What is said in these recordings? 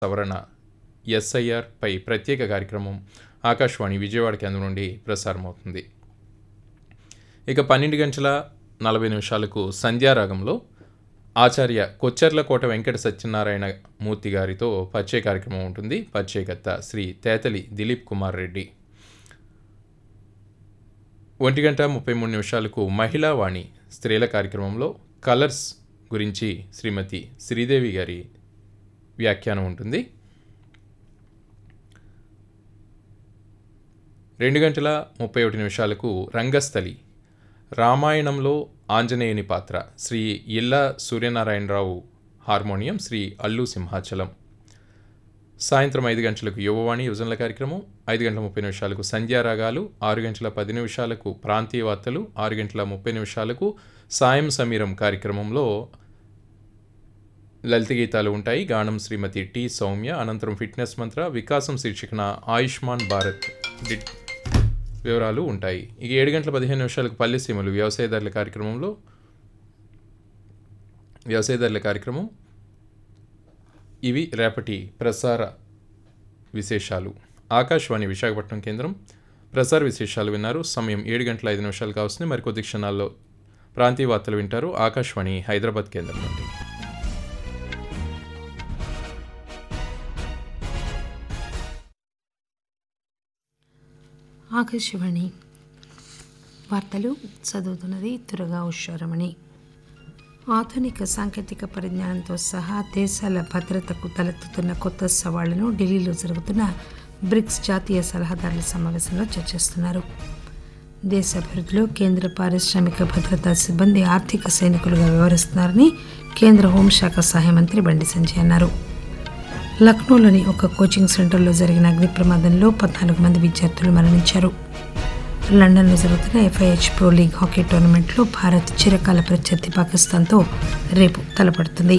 సవరణ ఎస్ఐఆర్ పై ప్రత్యేక కార్యక్రమం ఆకాశవాణి విజయవాడ కేంద్రం నుండి ప్రసారమవుతుంది ఇక పన్నెండు గంటల నలభై నిమిషాలకు సంధ్యారాగంలో ఆచార్య కొచ్చెర్లకోట వెంకట సత్యనారాయణ మూర్తి గారితో పరిచయ కార్యక్రమం ఉంటుంది పరిచయకర్త శ్రీ తేతలి దిలీప్ కుమార్ రెడ్డి ఒంటి గంట ముప్పై మూడు నిమిషాలకు మహిళా వాణి స్త్రీల కార్యక్రమంలో కలర్స్ గురించి శ్రీమతి శ్రీదేవి గారి వ్యాఖ్యానం ఉంటుంది రెండు గంటల ముప్పై ఒకటి నిమిషాలకు రంగస్థలి రామాయణంలో ఆంజనేయుని పాత్ర శ్రీ ఇల్ల సూర్యనారాయణరావు హార్మోనియం శ్రీ అల్లు సింహాచలం సాయంత్రం ఐదు గంటలకు యువవాణి యువజనుల కార్యక్రమం ఐదు గంటల ముప్పై నిమిషాలకు సంధ్యారాగాలు ఆరు గంటల పది నిమిషాలకు ప్రాంతీయ వార్తలు ఆరు గంటల ముప్పై నిమిషాలకు సాయం సమీరం కార్యక్రమంలో లలిత గీతాలు ఉంటాయి గానం శ్రీమతి టి సౌమ్య అనంతరం ఫిట్నెస్ మంత్ర వికాసం శీర్షికన ఆయుష్మాన్ భారత్ డి- వివరాలు ఉంటాయి ఇక ఏడు గంటల పదిహేను నిమిషాలకు పల్లె సీమలు వ్యవసాయదారుల కార్యక్రమంలో వ్యవసాయదారుల కార్యక్రమం ఇవి రేపటి ప్రసార విశేషాలు ఆకాశవాణి విశాఖపట్నం కేంద్రం ప్రసార విశేషాలు విన్నారు సమయం ఏడు గంటల ఐదు నిమిషాలు కావస్తుంది మరికొద్ది క్షణాల్లో ప్రాంతీయ వార్తలు వింటారు ఆకాశవాణి హైదరాబాద్ కేంద్రం నుండి ఆకాశవాణి వార్తలు చదువుతున్నది తురగా ఉషారమణి ఆధునిక సాంకేతిక పరిజ్ఞానంతో సహా దేశాల భద్రతకు తలెత్తుతున్న కొత్త సవాళ్లను ఢిల్లీలో జరుగుతున్న బ్రిక్స్ జాతీయ సలహాదారుల సమావేశంలో చర్చిస్తున్నారు దేశ అభివృద్ధిలో కేంద్ర పారిశ్రామిక భద్రతా సిబ్బంది ఆర్థిక సైనికులుగా వ్యవహరిస్తున్నారని కేంద్ర హోంశాఖ సహాయ మంత్రి బండి సంజయ్ అన్నారు లక్నోలోని ఒక కోచింగ్ సెంటర్లో జరిగిన అగ్ని ప్రమాదంలో పద్నాలుగు మంది విద్యార్థులు మరణించారు లండన్లో జరుగుతున్న ఎఫ్ఐహెచ్ ప్రో లీగ్ హాకీ టోర్నమెంట్లో భారత్ చిరకాల ప్రత్యర్థి పాకిస్తాన్తో రేపు తలపడుతుంది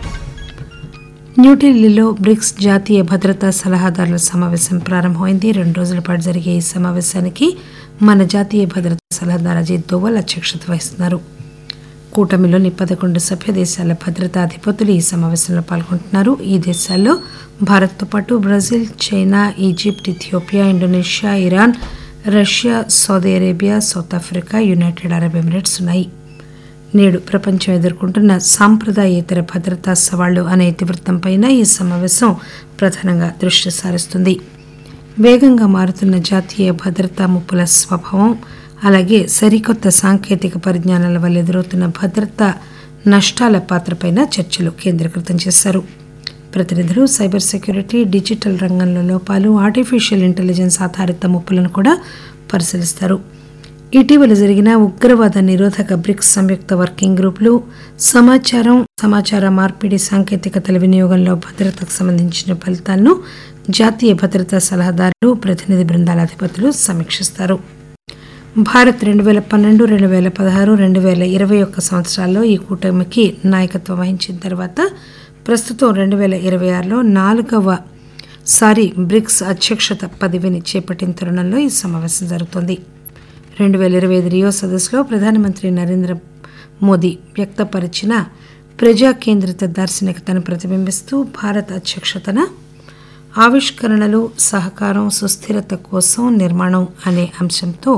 న్యూఢిల్లీలో బ్రిక్స్ జాతీయ భద్రతా సలహాదారుల సమావేశం ప్రారంభమైంది రెండు రోజుల పాటు జరిగే ఈ సమావేశానికి మన జాతీయ భద్రతా సలహాదారు అజిత్ దోవల్ అధ్యక్షత వహిస్తున్నారు కూటమిలోని పదకొండు సభ్య దేశాల భద్రతా అధిపతులు ఈ సమావేశంలో పాల్గొంటున్నారు ఈ దేశాల్లో భారత్తో పాటు Brazil China Egypt Ethiopia Indonesia Iran Russia Saudi Arabia South Africa United Arab Emirates ఉన్నాయి నేడు ప్రపంచం ఎదుర్కొంటున్న సాంప్రదాయేతర భద్రతా సవాళ్లు అనే ఇతివృత్తంపైన ఈ సమావేశం ప్రధానంగా దృష్టి సారిస్తుంది వేగంగా మారుతున్న జాతీయ భద్రతా ముప్పుల స్వభావం అలాగే సరికొత్త సాంకేతిక పరిజ్ఞానాల వల్ల ఎదురవుతున్న భద్రతా నష్టాల పాత్రపైన చర్చలు కేంద్రీకృతం చేశారు ప్రతినిధులు సైబర్ సెక్యూరిటీ డిజిటల్ రంగంలో లోపాలు ఆర్టిఫిషియల్ ఇంటెలిజెన్స్ ఆధారిత ముప్పులను కూడా పరిశీలిస్తారు ఇటీవల జరిగిన ఉగ్రవాద నిరోధక బ్రిక్స్ సంయుక్త వర్కింగ్ గ్రూపులు సమాచారం సమాచార మార్పిడి సాంకేతికతల వినియోగంలో భద్రతకు సంబంధించిన ఫలితాలను జాతీయ భద్రతా సలహాదారులు ప్రతినిధి బృందాల అధిపతులు సమీక్షిస్తారు భారత్ రెండు వేల పన్నెండు రెండు వేల పదహారు రెండు వేల ఇరవై ఒక్క సంవత్సరాల్లో ఈ కూటమికి నాయకత్వం వహించిన తర్వాత ప్రస్తుతం రెండు వేల ఇరవై ఆరులో నాలుగవ సారి బ్రిక్స్ అధ్యక్షత పదవిని చేపట్టిన తరుణంలో ఈ సమావేశం జరుగుతోంది రెండు వేల ఇరవై ఐదు రియో సదస్సులో ప్రధానమంత్రి నరేంద్ర మోదీ వ్యక్తపరిచిన ప్రజా కేంద్రిత దార్శనికతను ప్రతిబింబిస్తూ భారత్ అధ్యక్షతన ఆవిష్కరణలు సహకారం సుస్థిరత కోసం నిర్మాణం అనే అంశంతో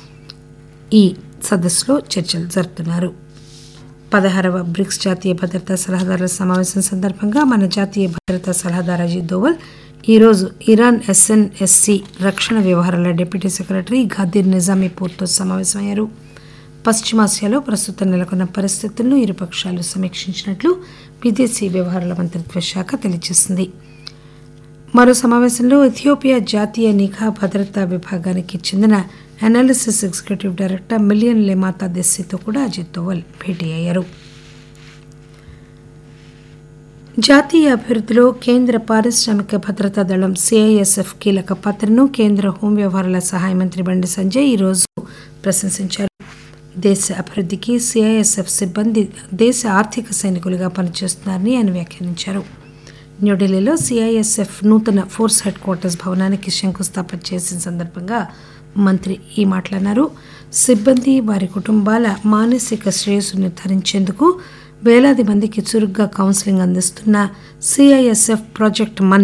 ఈ సదస్సులో చర్చలు జరుపుతున్నారు పదహారవ బ్రిక్స్ జాతీయ భద్రతా సలహాదారుల సమావేశం సందర్భంగా మన జాతీయ భద్రతా సలహాదారు అజిత్ దోవల్ ఈరోజు ఇరాన్ ఎస్ఎన్ఎస్సి రక్షణ వ్యవహారాల డిప్యూటీ సెక్రటరీ ఘాదీర్ నిజామీపూర్తో సమావేశమయ్యారు పశ్చిమాసియాలో ప్రస్తుతం నెలకొన్న పరిస్థితులను ఇరుపక్షాలు సమీక్షించినట్లు విదేశీ వ్యవహారాల మంత్రిత్వ శాఖ తెలియజేసింది మరో సమావేశంలో ఇథియోపియా జాతీయ నిఘా భద్రతా విభాగానికి చెందిన అనాలిసిస్ ఎగ్జిక్యూటివ్ డైరెక్టర్ మిలియన్ లెమాతా దెస్సితో కూడా అజిత్ దోవల్ భేటీ అయ్యారు జాతీయ అభివృద్ధిలో కేంద్ర పారిశ్రామిక భద్రతా దళం సిఐఎస్ఎఫ్ కీలక పాత్రను కేంద్ర హోం వ్యవహారాల సహాయ మంత్రి బండి సంజయ్ ఈరోజు ప్రశంసించారు దేశ అభివృద్ధికి సిఐఎస్ఎఫ్ సిబ్బంది దేశ ఆర్థిక సైనికులుగా పనిచేస్తున్నారని ఆయన వ్యాఖ్యానించారు న్యూఢిల్లీలో సిఐఎస్ఎఫ్ నూతన ఫోర్స్ హెడ్ క్వార్టర్స్ భవనానికి శంకుస్థాపన చేసిన సందర్భంగా మంత్రి ఈ మాట్లాడినారు సిబ్బంది వారి కుటుంబాల మానసిక శ్రేయస్సు నిర్ధారించేందుకు వేలాది మందికి చురుగ్గా కౌన్సిలింగ్ అందిస్తున్న సిఐఎస్ఎఫ్ ప్రాజెక్ట్ మన్